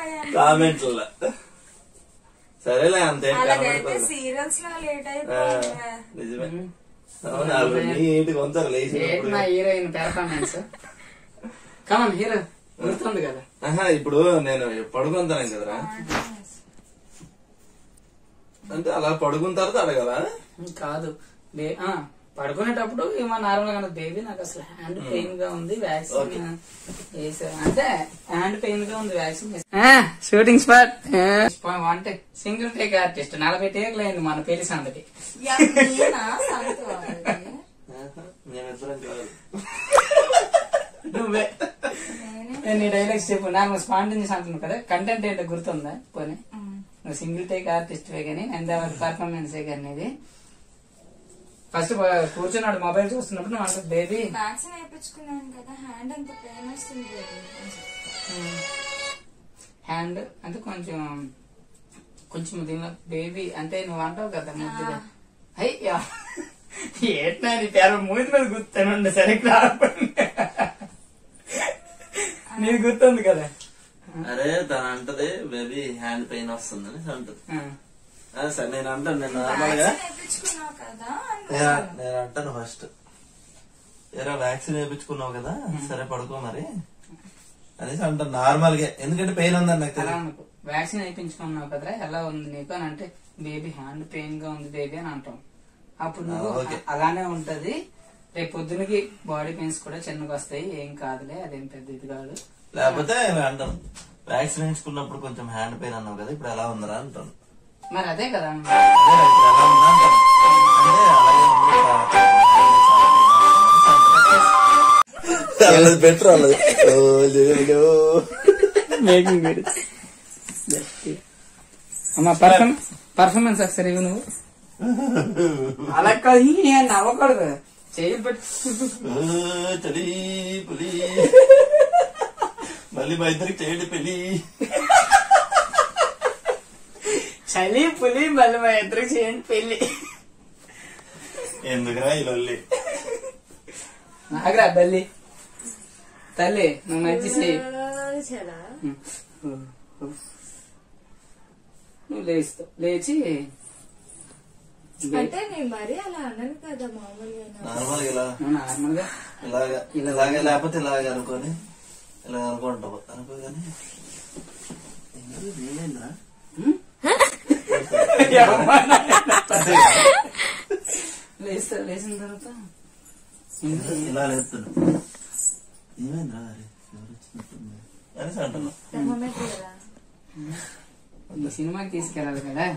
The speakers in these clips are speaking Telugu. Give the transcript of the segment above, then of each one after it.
అయిపోయాను కామెంట్ల సరేలే అంతే అలాగైతే సీరియల్స్ లో లేట్ అయిపోయింది నిజమే అవును ఆవిడ నీట్గా ఉంచారు ఏంటి లేచినప్పుడు మా హీరోయిన్ పెర్ఫార్మెన్స్ కమన్ హీరో గుర్తుంది కదా ఆహా ఇప్పుడు నేను పడుకుంటాను కదరా అంటే అలా పడుకున్న తర్వాత అడగల కాదు బే- ఆ, పడుకునేటప్పుడు ఏమో నార్మల్ గా బేబీ నాకు అసలు హ్యాండ్ పెయిన్ గా ఉంది వ్యాక్సిన్ వేసా అంటే హ్యాండ్ పెయిన్ గా ఉంది వ్యాక్సిన్ షూటింగ్ స్పాట్ అంటే సింగిల్ టేక్ ఆర్టిస్ట్ నలభై టేక్లు అయింది మన పెళ్లి సందడి నేనా సంతో అది? మేమిద్దరం కాదు నువ్వే నేను నీ డైలాగ్స్ చెప్పు నాకు స్పాంటేనియస్ అంటున్నావు కదా కంటెంట్ ఏంటో గుర్తుందా పోనీ నువ్వు సింగిల్ టేక్ ఆర్టిస్ట్ వే కానీ ఎంతవరకు పర్ఫార్మెన్స్ కానీ ఇది ఫస్ట్ కూర్చున్నాడు మొబైల్ చూస్తున్నప్పుడు నువ్వు అంటే బేబీ వ్యాక్సిన్ వేయించుకున్నాను కదా హ్యాండ్ అంత పెయిన్ వస్తుంది హ్యాండ్ అంటే కొంచెం కొంచెం దీనిలో బేబీ అంటే నువ్వు అంటావు కదా ముద్దుగా అయ్యా ఏంటా నీ పేరు మూతి మీద గుర్తానుండి సరిగ్గా నీకు గుర్తుంది కదా అరే తను అంటది బేబీ హ్యాండ్ పెయిన్ వస్తుందని అంటది ఆ. ఆ, సరే నేను అంటాను నేను నార్మల్ గా వ్యాక్సిన్ వేయించుకున్నావు కదా యా, నేను అంటాను ఫస్ట్ ఏరా వ్యాక్సిన్ వేయించుకున్నావు కదా సరే పడుకో మరి అనేసి అంటాను నార్మల్ గా ఎందుకంటే పెయిన్ ఉందని నాకు అలా తెలియదు అనుకో వ్యాక్సిన్ వేయించుకున్నావు కదరా ఎలా ఉంది నీకు అని అంటే బేబీ హ్యాండ్ పెయిన్ గా ఉంది బేబీ అని అంటాం అప్పుడు నువ్వు ఆ, ఓకే. అలానే ఉంటది రేపు పొద్దునకి బాడీ పెయిన్స్ కూడా చిన్నగా వస్తాయి ఏం కాదులే అదేం పెద్ద ఇది కాదు లేకపోతే అంటాను వ్యాక్సిన్ వేయించుకున్నప్పుడు కొంచెం హ్యాండ్ పెయిన్ అన్నావు కదా ఇప్పుడు ఎలా ఉందరా అంటాను మరి అదే కదా అదే ఇప్పుడు ఎలా ఉందా అంటాను అంటే అలాగే ఉంది, చాలా pain ఉంది, బెటర్ అల్లది మేకింగ్ అమ్మా పర్ఫార్మ్ పర్ఫార్మెన్స్ ఒకసారి ఇవ్వు నువ్వు అలా కాదు ఈ నవ్వకూడదు చేయి పెట్టి చలి పులి మళ్ళీ మా ఇద్దరికి చేయండి పెళ్లి చలి పులి మళ్ళీ మా ఇద్దరికి చేయండి పెళ్లి ఎందుకురా ఈ లొల్లి ఆగ్రా బల్లి తల్లి నువ్వు మంచి చెయ్యి చాలా నువ్వు లేస్తావు లేచి అంటే నేను మరీ అలా అన్నాను కదా మామూలుగా నార్మల్ ఇలా నువ్వు నార్మల్ గా ఇలాగా ఇలాగే లేకపోతే ఇలాగే అనుకొని ఇలా అనుకుంటావు అనుకోగానే ఏమైందిరా లేస్తా లేచిన తర్వాత ఇలా లేపుతున్నా ఏమైందిరా అరే ఎవరు వచ్చినట్టుంది అనేసి అంటున్నా థర్మోమీటర్ కదా ఈ సినిమాకి తీసుకెళ్ళాలి కదా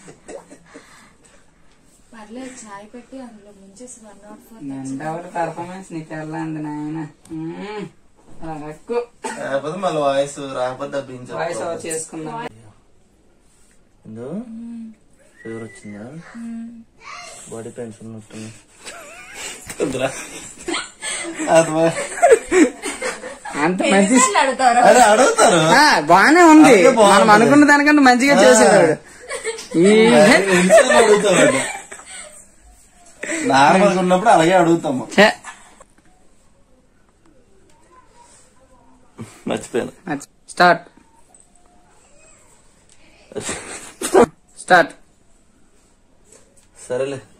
పర్లేదు చాయ్ పెట్టి అందులో ముంచేసి వన్ నాట్ ఫోర్ మెండవల పర్ఫార్మెన్స్ నీకు వెళ్ళండి నాయన మ్మ్. అలా రక్కు లేకపోతే మళ్ళీ వాయిస్ రాకపోతే డబ్బింగ్ వాయిస్ ఓవర్ చేసుకుందాం ఎందు ఫీవర్ వచ్చిందా బాడీ పెయిన్స్ ఉన్నట్టుంది అంత మంచి అడుగుతారు అరే అడుగుతారు ఆ, బానే ఉంది అదే బాగుంది. మనం అనుకున్న దానికంటే మంచిగా చేసేవాడు ఈ అడుగుతాడు నార్మల్ గా ఉన్నప్పుడు అలాగే అడుగుతాము ఛే. మర్చిపోయాను స్టార్ట్ స్టార్ట్ సరేలే